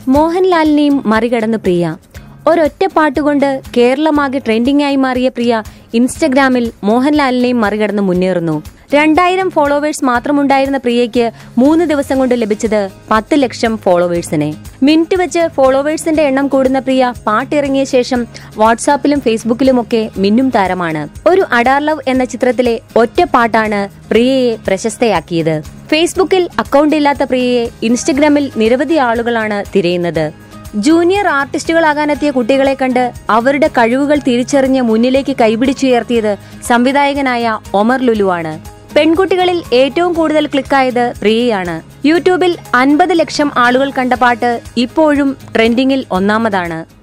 മോഹൻലാലിനെയും മറികടന്ന് പ്രിയ ഒരൊറ്റ പാട്ടുകൊണ്ട് കേരളമാകെ ട്രെൻഡിംഗ് ആയി മാറിയ പ്രിയ ഇൻസ്റ്റഗ്രാമിൽ മോഹൻലാലിനെയും മറികടന്ന് മുന്നേറുന്നു രണ്ടായിരം ഫോളോവേഴ്സ് മാത്രമുണ്ടായിരുന്ന പ്രിയയ്ക്ക് മൂന്ന് ദിവസം കൊണ്ട് ലഭിച്ചത് പത്ത് ലക്ഷം ഫോളോവേഴ്സിനെ മിനിറ്റ് വെച്ച് ഫോളോവേഴ്സിന്റെ എണ്ണം കൂടുന്ന പ്രിയ പാട്ടിറങ്ങിയ ശേഷം വാട്സാപ്പിലും ഫേസ്ബുക്കിലുമൊക്കെ മിന്നും താരമാണ് ഒരു അഡാർ ലവ് എന്ന ചിത്രത്തിലെ ഒറ്റ പാട്ടാണ് പ്രിയയെ പ്രശസ്തയാക്കിയത് ഫേസ്ബുക്കിൽ അക്കൗണ്ട് ഇല്ലാത്ത പ്രിയയെ ഇൻസ്റ്റഗ്രാമിൽ നിരവധി ആളുകളാണ് തിരയുന്നത് ജൂനിയർ ആർട്ടിസ്റ്റുകളാകാനെത്തിയ കുട്ടികളെ കണ്ട് അവരുടെ കഴിവുകൾ തിരിച്ചറിഞ്ഞ് മുന്നിലേക്ക് കൈപിടിച്ചുയർത്തിയത് സംവിധായകനായ ഒമർ ലുലുവാണ് പെൺകുട്ടികളിൽ ഏറ്റവും കൂടുതൽ ക്ലിക്കായത് പ്രിയയാണ് യൂട്യൂബിൽ അൻപത് ലക്ഷം ആളുകൾ കണ്ട പാട്ട് ഇപ്പോഴും ട്രെൻഡിങ്ങിൽ ഒന്നാമതാണ്